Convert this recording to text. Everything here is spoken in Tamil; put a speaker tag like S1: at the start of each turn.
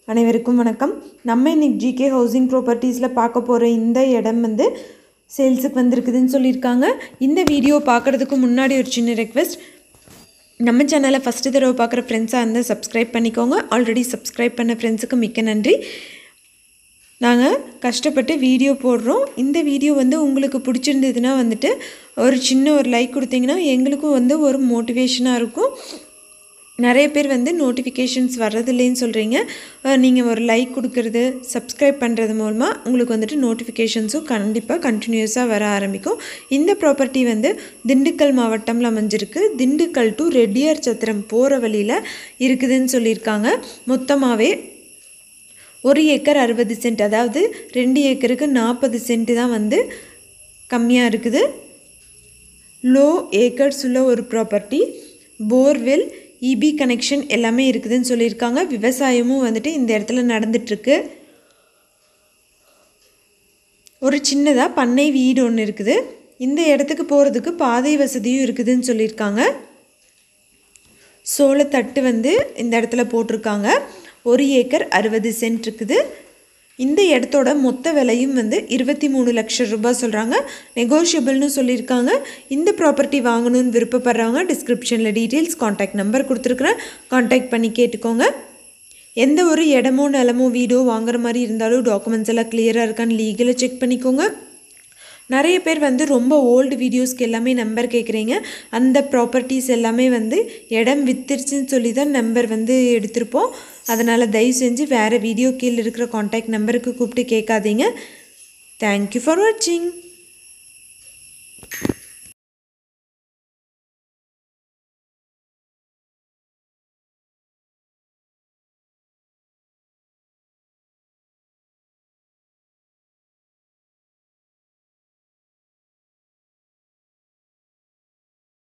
S1: அனைவருக்கும் வணக்கம் நம்ம இன்னைக்கு ஜிகே ஹவுசிங் ப்ராப்பர்ட்டிஸில் பார்க்க போகிற இந்த இடம் வந்து சேல்ஸுக்கு வந்திருக்குதுன்னு சொல்லியிருக்காங்க இந்த வீடியோ பார்க்குறதுக்கு முன்னாடி ஒரு சின்ன ரெக்வெஸ்ட் நம்ம சேனலை ஃபஸ்ட்டு தடவை பார்க்குற ஃப்ரெண்ட்ஸாக இருந்தால் சப்ஸ்கிரைப் பண்ணிக்கோங்க ஆல்ரெடி சப்ஸ்கிரைப் பண்ண ஃப்ரெண்ட்ஸுக்கு மிக்க நன்றி நாங்கள் கஷ்டப்பட்டு வீடியோ போடுறோம் இந்த வீடியோ வந்து உங்களுக்கு பிடிச்சிருந்ததுன்னா வந்துட்டு ஒரு சின்ன ஒரு லைக் கொடுத்தீங்கன்னா எங்களுக்கும் வந்து ஒரு மோட்டிவேஷனாக இருக்கும் நிறைய பேர் வந்து நோட்டிஃபிகேஷன்ஸ் வர்றதில்லைன்னு சொல்கிறீங்க நீங்கள் ஒரு லைக் கொடுக்கறது சப்ஸ்கிரைப் பண்ணுறது மூலமாக உங்களுக்கு வந்துட்டு நோட்டிஃபிகேஷன்ஸும் கண்டிப்பாக கண்டினியூஸாக வர ஆரம்பிக்கும் இந்த ப்ராப்பர்ட்டி வந்து திண்டுக்கல் மாவட்டம்ல அமைஞ்சிருக்கு திண்டுக்கல் டு ரெட்டியார் சத்திரம் போகிற வழியில் இருக்குதுன்னு சொல்லியிருக்காங்க மொத்தமாகவே ஒரு ஏக்கர் அறுபது சென்ட் அதாவது ரெண்டு ஏக்கருக்கு நாற்பது சென்ட் தான் வந்து கம்மியாக இருக்குது லோ ஏக்கர்ஸ் உள்ள ஒரு ப்ராப்பர்ட்டி போர்வெல் இபி கனெக்ஷன் எல்லாமே இருக்குதுன்னு சொல்லியிருக்காங்க விவசாயமும் வந்துட்டு இந்த இடத்துல நடந்துட்டுருக்கு ஒரு சின்னதாக பண்ணை வீடு ஒன்று இருக்குது இந்த இடத்துக்கு போகிறதுக்கு பாதை வசதியும் இருக்குதுன்னு சொல்லியிருக்காங்க சோளத்தட்டு வந்து இந்த இடத்துல போட்டிருக்காங்க ஒரு ஏக்கர் அறுபது சென்ட் இருக்குது இந்த இடத்தோட மொத்த விலையும் வந்து இருபத்தி மூணு லட்சம் ரூபாய் சொல்கிறாங்க நெகோஷியபிள்னு சொல்லியிருக்காங்க இந்த ப்ராப்பர்ட்டி வாங்கணும்னு விருப்பப்படுறவங்க டிஸ்கிரிப்ஷனில் டீட்டெயில்ஸ் காண்டாக்ட் நம்பர் கொடுத்துருக்குறேன் காண்டாக்ட் பண்ணி கேட்டுக்கோங்க எந்த ஒரு இடமோ நிலமோ வீடோ வாங்குற மாதிரி இருந்தாலும் டாக்குமெண்ட்ஸ் எல்லாம் கிளியராக இருக்கான்னு லீகலாக செக் பண்ணிக்கோங்க நிறைய பேர் வந்து ரொம்ப ஓல்டு வீடியோஸ்க்கு எல்லாமே நம்பர் கேட்குறீங்க அந்த ப்ராப்பர்ட்டிஸ் எல்லாமே வந்து இடம் வித்துருச்சுன்னு சொல்லி தான் நம்பர் வந்து எடுத்திருப்போம் அதனால் தயவு செஞ்சு வேறு வீடியோ கீழே இருக்கிற காண்டாக்ட் நம்பருக்கு கூப்பிட்டு கேட்காதீங்க தேங்க்யூ ஃபார் வாட்சிங்